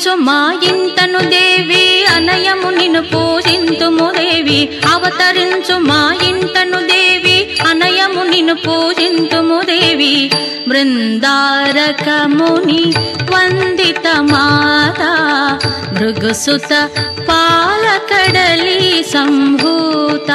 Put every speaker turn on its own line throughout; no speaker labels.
అవతరించు మా ఇంటను దేవి అనయము నిన్ను పూజింతుము దేవి అవతరించు మా ఇంటను దేవి అనయము నిన్ను పూజింతుము దేవి బృందారకముని వందిత మాత భృగుసుత పాలకడలి సంభూత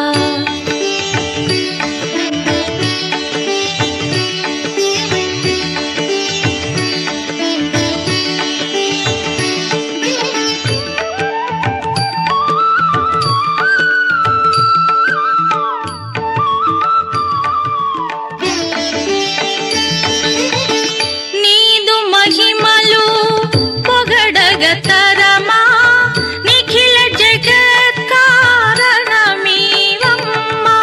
నీదు మహిమలు పొగడగ తరమా నిఖిల జగత్ కారణమీవమ్మా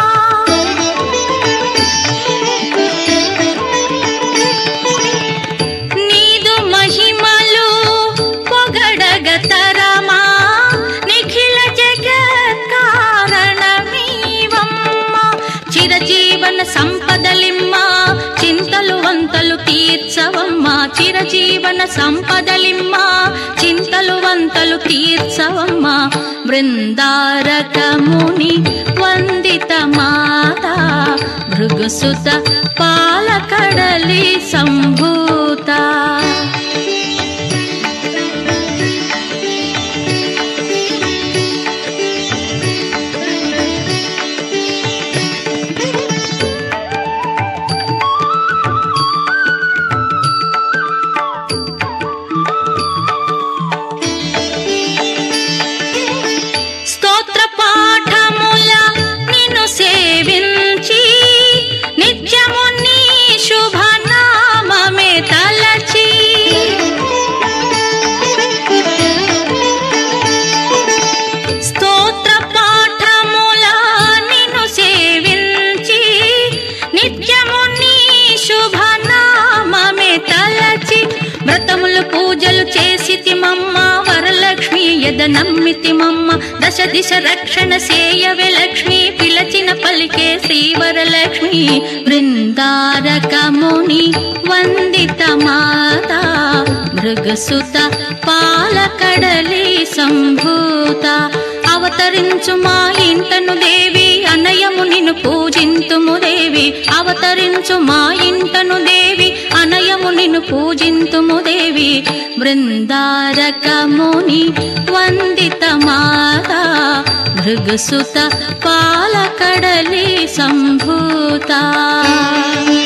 నీదు మహిమలు పొగడగ తరమా నిఖిల జగత్ కారణమీవమ్మా చిరజీవన సంపదలిమ్మ చింతలు వంతలు తీర్చవమ్మ చిరజీవన సంపదలిమ్మ చింతలు వంతలు తీర్చవమ్మ బృందారకముని వందిత మాత భృగుసుత పాలకడలి సంభూత స్తోత్ర పాఠముల నిన్ను సేవించి నిత్యము నీ శుభనామమే తలచి స్తోత్ర పాఠముల నిన్ను సేవించి నిత్యము నీ శుభనామమే తలచి వ్రతములు పూజలు చేసి మమ్మ వరలక్ష్మి ఎద నమ్మితి మమ్మ దశ దిశ రక్షణ సేయవే లక్ష్మి పిలచిన పలికే శ్రీవరలక్ష్మి బృందారకముని వందిత మాత మృగసుత పాలకడలి సంభూత అవతరించు మా ఇంటను దేవి అనయము నిన్ను పూజింతుము దేవి అవతరించు మా ఇంటను దేవి అనయము నిన్ను పూజింతుము దేవి బృందారకముని వందిత మాత భృగుసుత పాలకడలి సంభూత